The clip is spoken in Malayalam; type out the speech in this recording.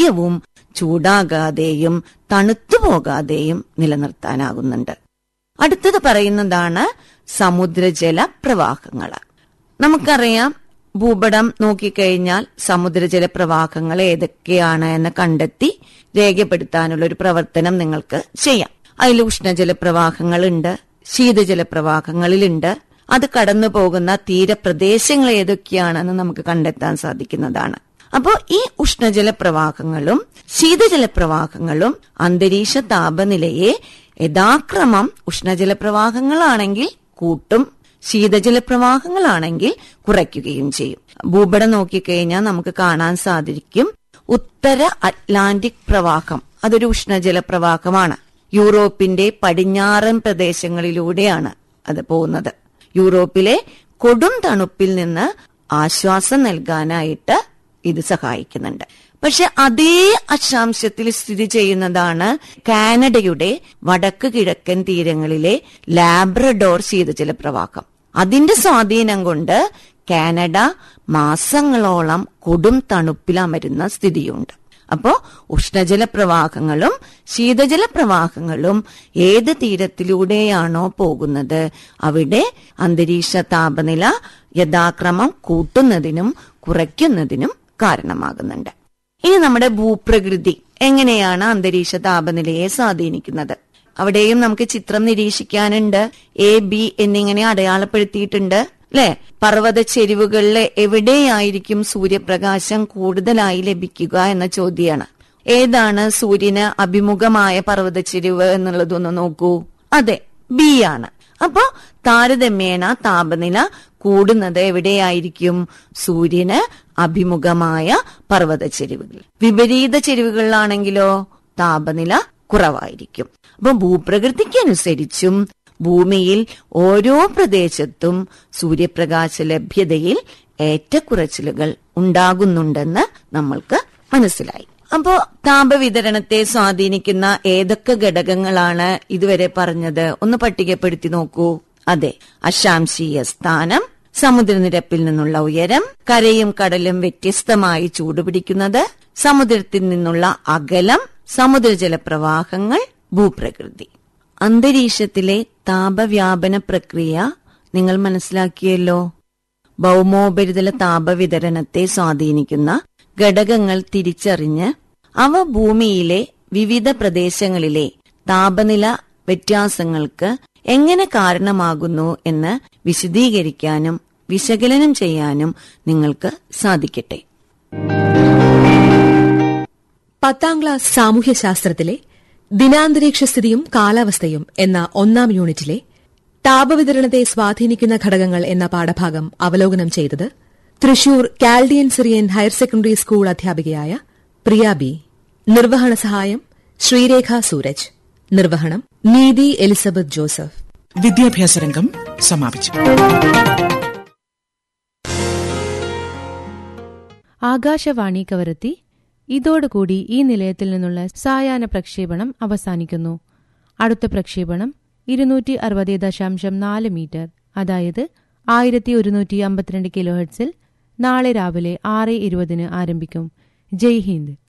നിത്യവും ചൂടാകാതെയും തണുത്തു പോകാതെയും നിലനിർത്താനാകുന്നുണ്ട് അടുത്തത് പറയുന്നതാണ് സമുദ്രജല പ്രവാഹങ്ങൾ നമുക്കറിയാം ഭൂപടം നോക്കിക്കഴിഞ്ഞാൽ സമുദ്രജല പ്രവാഹങ്ങൾ ഏതൊക്കെയാണ് എന്ന് കണ്ടെത്തി രേഖപ്പെടുത്താനുള്ള ഒരു പ്രവർത്തനം നിങ്ങൾക്ക് ചെയ്യാം അതിൽ ഉഷ്ണജല പ്രവാഹങ്ങളുണ്ട് ശീതജല പ്രവാഹങ്ങളിലുണ്ട് അത് കടന്നു പോകുന്ന തീരപ്രദേശങ്ങൾ ഏതൊക്കെയാണെന്ന് നമുക്ക് കണ്ടെത്താൻ സാധിക്കുന്നതാണ് അപ്പോൾ ഈ ഉഷ്ണജല പ്രവാഹങ്ങളും ശീതജല പ്രവാഹങ്ങളും അന്തരീക്ഷ താപനിലയെ യഥാക്രമം ഉഷ്ണജല പ്രവാഹങ്ങളാണെങ്കിൽ കൂട്ടും ശീതജല പ്രവാഹങ്ങളാണെങ്കിൽ കുറയ്ക്കുകയും ചെയ്യും ഭൂപടം നോക്കിക്കഴിഞ്ഞാൽ നമുക്ക് കാണാൻ സാധിക്കും ഉത്തര അറ്റ്ലാന്റിക് പ്രവാഹം അതൊരു ഉഷ്ണജല പ്രവാഹമാണ് യൂറോപ്പിന്റെ പടിഞ്ഞാറൻ പ്രദേശങ്ങളിലൂടെയാണ് അത് പോകുന്നത് യൂറോപ്പിലെ കൊടും തണുപ്പിൽ നിന്ന് ആശ്വാസം നൽകാനായിട്ട് ഇത് സഹായിക്കുന്നുണ്ട് പക്ഷെ അതേ അക്ഷാംശത്തിൽ സ്ഥിതി ചെയ്യുന്നതാണ് കാനഡയുടെ വടക്ക് കിഴക്കൻ തീരങ്ങളിലെ ലാബ്രഡോർ ശീതജല പ്രവാഹം അതിന്റെ സ്വാധീനം കൊണ്ട് കാനഡ മാസങ്ങളോളം കൊടും തണുപ്പിലമരുന്ന സ്ഥിതിയുണ്ട് അപ്പോ ഉഷ്ണജല പ്രവാഹങ്ങളും ശീതജല പ്രവാഹങ്ങളും ഏത് തീരത്തിലൂടെയാണോ പോകുന്നത് അവിടെ അന്തരീക്ഷ താപനില യഥാക്രമം കൂട്ടുന്നതിനും കുറയ്ക്കുന്നതിനും കാരണമാകുന്നുണ്ട് ഇനി നമ്മുടെ ഭൂപ്രകൃതി എങ്ങനെയാണ് അന്തരീക്ഷ താപനിലയെ സ്വാധീനിക്കുന്നത് അവിടെയും നമുക്ക് ചിത്രം നിരീക്ഷിക്കാനുണ്ട് എ ബി എന്നിങ്ങനെ അടയാളപ്പെടുത്തിയിട്ടുണ്ട് അല്ലെ പർവ്വത ചെരിവുകളിൽ എവിടെയായിരിക്കും സൂര്യപ്രകാശം കൂടുതലായി ലഭിക്കുക എന്ന ചോദ്യമാണ് ഏതാണ് സൂര്യന് അഭിമുഖമായ പർവ്വത ചെരിവ് എന്നുള്ളതൊന്ന് നോക്കൂ അതെ ബി ആണ് അപ്പോ താരതമ്യേന താപനില കൂടുന്നത് എവിടെയായിരിക്കും സൂര്യന് അഭിമുഖമായ പർവ്വത ചെരിവുകൾ വിപരീത ചെരിവുകളിലാണെങ്കിലോ താപനില കുറവായിരിക്കും അപ്പൊ ഭൂപ്രകൃതിക്കനുസരിച്ചും ഭൂമിയിൽ ഓരോ പ്രദേശത്തും സൂര്യപ്രകാശ ലഭ്യതയിൽ ഏറ്റക്കുറച്ചിലുകൾ ഉണ്ടാകുന്നുണ്ടെന്ന് നമ്മൾക്ക് മനസ്സിലായി അപ്പോ താപവിതരണത്തെ സ്വാധീനിക്കുന്ന ഏതൊക്കെ ഘടകങ്ങളാണ് ഇതുവരെ പറഞ്ഞത് ഒന്ന് പട്ടികപ്പെടുത്തി നോക്കൂ അതെ അശാംശീയ സ്ഥാനം സമുദ്രനിരപ്പിൽ നിന്നുള്ള ഉയരം കരയും കടലും വ്യത്യസ്തമായി ചൂടുപിടിക്കുന്നത് സമുദ്രത്തിൽ നിന്നുള്ള അകലം സമുദ്രജല പ്രവാഹങ്ങൾ ഭൂപ്രകൃതി അന്തരീക്ഷത്തിലെ താപവ്യാപന പ്രക്രിയ നിങ്ങൾ മനസ്സിലാക്കിയല്ലോ ഭൗമോപരിതല താപവിതരണത്തെ സ്വാധീനിക്കുന്ന ഘടകങ്ങൾ തിരിച്ചറിഞ്ഞ് അവ ഭൂമിയിലെ വിവിധ പ്രദേശങ്ങളിലെ താപനില വ്യത്യാസങ്ങൾക്ക് എങ്ങനെ കാരണമാകുന്നു എന്ന് വിശദീകരിക്കാനും വിശകലനം ചെയ്യാനും നിങ്ങൾക്ക് സാധിക്കട്ടെ പത്താം ക്ലാസ് സാമൂഹ്യശാസ്ത്രത്തിലെ ദിനാന്തരീക്ഷ സ്ഥിതിയും കാലാവസ്ഥയും എന്ന ഒന്നാം യൂണിറ്റിലെ താപവിതരണത്തെ സ്വാധീനിക്കുന്ന ഘടകങ്ങൾ എന്ന പാഠഭാഗം അവലോകനം ചെയ്തത് Thrissur Chaldean Syrian higher secondary school അധ്യാപികയായ പ്രിയ ബി നിർവഹണ സഹായം ശ്രീരേഖ സൂരജ് നിർവഹണം നീതി എലിസബത്ത് ജോസഫ് വിദ്യാഭ്യാസ രംഗം സമാപിച്ചു ആകാശവാണി കവരത്തി ഇതോടുകൂടി ഈ നിലയത്തിൽ നിന്നുള്ള സായാഹ്ന പ്രക്ഷേപണം അവസാനിക്കുന്നു അടുത്ത പ്രക്ഷേപണം ഇരുന്നൂറ്റി അറുപത് ദശാംശം നാല് മീറ്റർ അതായത് ആയിരത്തി ഒരുന്നൂറ്റി അമ്പത്തിരണ്ട് കിലോ ഹെർട്സിൽ നാളെ രാവിലെ ആറ് ഇരുപതിന് ആരംഭിക്കും ജയ് ഹിന്ദ്